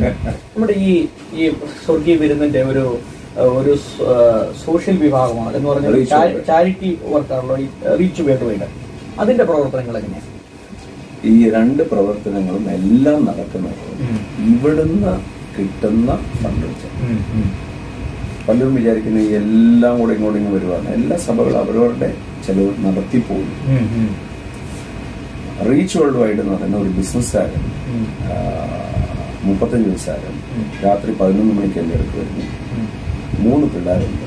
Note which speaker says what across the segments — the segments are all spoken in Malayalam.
Speaker 1: നമ്മുടെ ഈ ഈ സ്വർഗീയ വിരുന്നിന്റെ ഒരു ഏഹ്, ഒരു സ്- ഏഹ്, സോഷ്യൽ വിഭാഗമാണ് എന്ന് പറഞ്ഞാൽ
Speaker 2: Reach
Speaker 1: ചാ-
Speaker 2: World.
Speaker 1: ചാരിറ്റി വർക്കാണല്ലോ ഈ റീച്ച് വേൾഡ് വൈഡ് അതിന്റെ പ്രവർത്തനങ്ങൾ എങ്ങനെയാണ്
Speaker 2: ഈ രണ്ട് പ്രവർത്തനങ്ങളും എല്ലാം നടക്കുന്നത്
Speaker 1: ഉം.
Speaker 2: ഇവിടുന്ന് കിട്ടുന്ന ഫണ്ട് വെച്ച് പലരും വിചാരിക്കുന്ന ഈ എല്ലാം കൂടെ ഇങ്ങോട്ടും ഇങ്ങ് വരുവാണ് എല്ലാ സഭകളും അവരവരുടെ ചെലവ് നടത്തിപ്പോകും റീച്ച് വേൾഡ് വൈഡ് എന്ന് പറയുന്ന ഒരു ബിസിനസ്സുകാരൻ മുപ്പത്തഞ്ച് വയസ്സുകാരൻ
Speaker 1: ഉം.
Speaker 2: രാത്രി പതിനൊന്ന് മണിക്ക് എൻ്റെ അടുത്ത് വരുന്നു മൂന്ന് പിള്ളേരുണ്ട്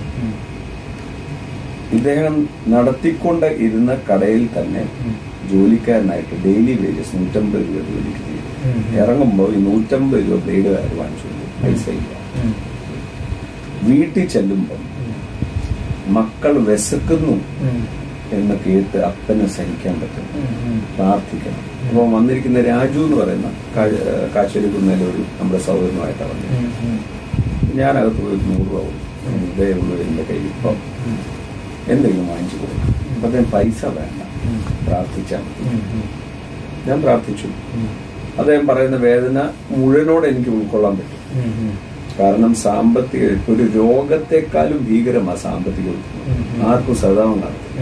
Speaker 2: ഇദ്ദേഹം നടത്തിക്കൊണ്ട് ഇരുന്ന കടയിൽ തന്നെ ജോലിക്കാരനായിട്ട് ഡെയിലി വേജസ് നൂറ്റമ്പത് രൂപ ജോലിക്ക് ചെയ്തു
Speaker 1: ഉം.
Speaker 2: ഇറങ്ങുമ്പോൾ ഈ നൂറ്റമ്പത് രൂപ ബ്ലേഡ് കാര് വാങ്ങിച്ചു പൈസ ഇല്ല വീട്ടിൽ ചെല്ലുമ്പം മക്കൾ വിശക്കുന്നു എന്ന് കേട്ട് അപ്പനെ സഹിക്കാൻ പറ്റും പ്രാർത്ഥിക്കണം അപ്പോൾ വന്നിരിക്കുന്ന രാജു എന്ന് പറയുന്ന കാശ്ശേരി കുന്നേലെ ഒരു നമ്മുടെ സൗകര്യമായിട്ടാണ് വന്നത് ഞാനകത്ത് പോയി ഒരു നൂറ് രൂപ കൊടുത്തു ഇതേ ഉള്ളൂ എൻ്റെ കയ്യിൽ ഇപ്പം എന്തെങ്കിലും വാങ്ങിച്ചു കൊടുക്കും അപ്പം അദ്ദേഹം പൈസ വേണ്ട പ്രാർത്ഥിച്ചാൽ മതി ഞാൻ പ്രാർത്ഥിച്ചു അദ്ദേഹം പറയുന്ന വേദന മുഴുവനോടെ എനിക്ക് ഉൾക്കൊള്ളാൻ പറ്റും കാരണം സാമ്പത്തിക ഒരു രോഗത്തെക്കാളും ഭീകരമാണ് സാമ്പത്തിക ബുദ്ധിമുട്ട്. ആർക്കും സദാവും നടത്തില്ല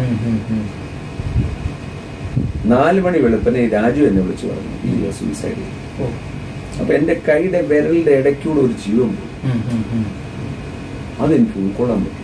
Speaker 2: നാല് മണി വെളുപ്പിനെ ഈ രാജു എന്നെ വിളിച്ചു പറഞ്ഞു ഈ സൂയിസൈഡ് ചെയ്തു അപ്പൊ എന്റെ കൈയുടെ വിരലിന്റെ ഇടയ്ക്കൂടെ ഒരു ജീവൻ പോയി അതെനിക്ക് ഉൾക്കൊള്ളാൻ പറ്റും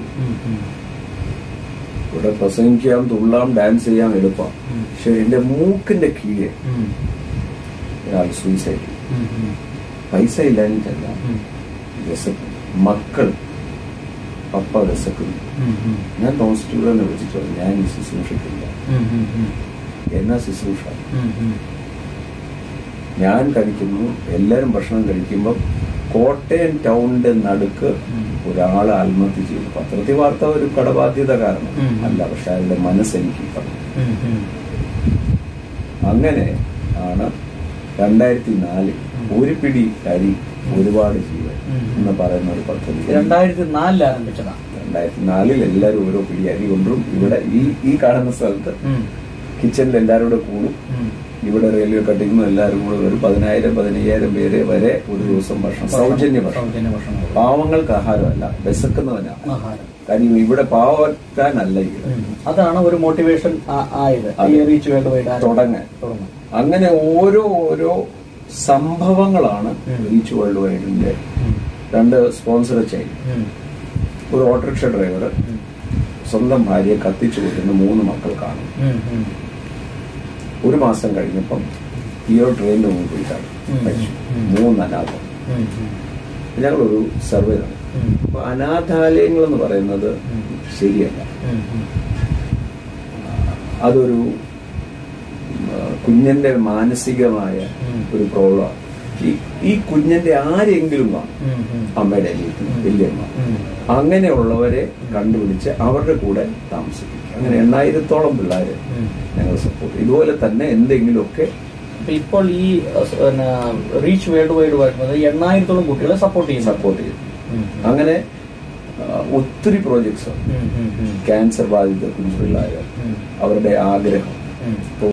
Speaker 2: ഇവിടെ പ്രസംഗിക്കാം തുള്ളാം ഡാൻസ് ചെയ്യാം എളുപ്പം പക്ഷെ എന്റെ മൂക്കിന്റെ കീഴെ ഒരാൾ സൂയിസൈഡ് ചെയ്തു പൈസ ഇല്ലാഞ്ഞിട്ടല്ല വിശക്കും മക്കൾ പപ്പ വിശക്കുന്നു ഞാൻ കോൺസ്റ്റിറ്റ്യൂട്ടറിനെ വിളിച്ചിട്ട് പറഞ്ഞു ഞാൻ ഈ ശുശ്രൂഷിക്കില്ല എന്നാ ശുശ്രൂഷ ഞാൻ കഴിക്കുന്നു എല്ലാവരും ഭക്ഷണം കഴിക്കുമ്പോൾ കോട്ടയം ടൗണിന്റെ നടുക്ക് ഒരാൾ ആത്മഹത്യ ചെയ്തു പത്രത്തിൽ വാർത്ത ഒരു കടബാധ്യത കാരണം
Speaker 1: ഉം.
Speaker 2: അല്ല പക്ഷെ അയാളുടെ മനസ്സെനിക്ക് പറഞ്ഞു അങ്ങനെ ആണ് രണ്ടായിരത്തി നാലിൽ ഒരു പിടി അരി ഒരുപാട് ജീവൻ
Speaker 1: ഉം.
Speaker 2: എന്ന് പറയുന്ന ഒരു പദ്ധതി
Speaker 1: രണ്ടായിരത്തി നാലിൽ ആരംഭിച്ചതാ
Speaker 2: രണ്ടായിരത്തി നാലിൽ എല്ലാവരും ഓരോ പിടി അരി കൊണ്ടും ഇവിടെ ഈ ഈ കാണുന്ന സ്ഥലത്ത് കിച്ചണിൽ എല്ലാവരും കൂടെ കൂടും ഇവിടെ റെയിൽവേ കട്ടിങ്ങും എല്ലാവരും കൂടെ ഒരു പതിനായിരം പതിനയ്യായിരം പേര് വരെ ഒരു ദിവസം ഭക്ഷണം സൗജന്യ ഭക്ഷണം
Speaker 1: സൗജന്യ ഭക്ഷണം കൊടുക്കും.
Speaker 2: പാവങ്ങൾക്ക് ആഹാരമല്ല വിശക്കുന്നവനാണ്
Speaker 1: ആഹാരം
Speaker 2: കാര്യം ഇവിടെ പാവത്താനല്ല ഇവിടെ
Speaker 1: ഉം. അതാണ് ഒരു മോട്ടിവേഷൻ ആയത് ഈ
Speaker 2: അതെ.
Speaker 1: റീച്ച് വേൾഡ് വൈഡ്
Speaker 2: തുടങ്ങാൻ
Speaker 1: തുടങ്ങാൻ
Speaker 2: അങ്ങനെ ഓരോ ഓരോ സംഭവങ്ങളാണ്
Speaker 1: ഉം.
Speaker 2: റീച്ച് വേൾഡ് വൈഡിന്റെ
Speaker 1: ഉം.
Speaker 2: രണ്ട് സ്പോൺസർ ചെയ്യും
Speaker 1: ഉം.
Speaker 2: ഒരു ഓട്ടോറിക്ഷ ഡ്രൈവർ
Speaker 1: ഉം.
Speaker 2: സ്വന്തം ഭാര്യയെ കത്തിച്ചു കൊല്ലുന്ന മൂന്ന് മക്കൾക്കാണ്
Speaker 1: ഉം. ഉം.
Speaker 2: ഒരു മാസം കഴിഞ്ഞപ്പം ഈയോ ട്രെയിനിന് മുമ്പ് പോയിട്ടാണ്
Speaker 1: ഉം.
Speaker 2: മരിച്ചു
Speaker 1: ഉം.
Speaker 2: മൂന്ന് അനാഥം
Speaker 1: ഉം. ഉം.
Speaker 2: ഞങ്ങളൊരു സർവേ നടത്തി
Speaker 1: ഉം.
Speaker 2: അപ്പൊ അനാഥാലയങ്ങൾ എന്ന് പറയുന്നത്
Speaker 1: ഉം.
Speaker 2: ശരിയല്ല
Speaker 1: ഉം. ഉം.
Speaker 2: അതൊരു ആ, കുഞ്ഞിന്റെ മാനസികമായ
Speaker 1: ഉം.
Speaker 2: ഒരു പ്രോബ്ലമാണ് ഈ ഈ കുഞ്ഞിന്റെ ആരെങ്കിലും കാണും
Speaker 1: ഉം. ഉം.
Speaker 2: അമ്മയുടെ അനിയത്തിന്
Speaker 1: ഉം.
Speaker 2: വല്യമ്മ
Speaker 1: ഉം.
Speaker 2: അങ്ങനെയുള്ളവരെ കണ്ടുപിടിച്ച് അവരുടെ കൂടെ താമസിപ്പിക്കും അങ്ങനെ എണ്ണായിരത്തോളം പിള്ളേര്
Speaker 1: ഉം.
Speaker 2: ഞങ്ങൾ സപ്പോർട്ട് ഇതുപോലെ തന്നെ എന്തെങ്കിലുമൊക്കെ
Speaker 1: അപ്പൊ ഇപ്പോൾ ഈ അഹ് പിന്നെ റീച്ച് വേൾഡ് വൈഡ് വരുന്നത് എണ്ണായിരത്തോളം കുട്ടികളെ സപ്പോർട്ട് ചെയ്യുന്നു
Speaker 2: സപ്പോർട്ട് ചെയ്യും
Speaker 1: ഉം.
Speaker 2: അങ്ങനെ ആ, ഒത്തിരി പ്രോജക്ട്സ്
Speaker 1: ഉം. ഉം. ഉം.
Speaker 2: ക്യാൻസർ ബാധിത കുഞ്ഞു പിള്ളേർ
Speaker 1: ഉം.
Speaker 2: അവരുടെ ആഗ്രഹം
Speaker 1: ഉം.
Speaker 2: ഇപ്പൊ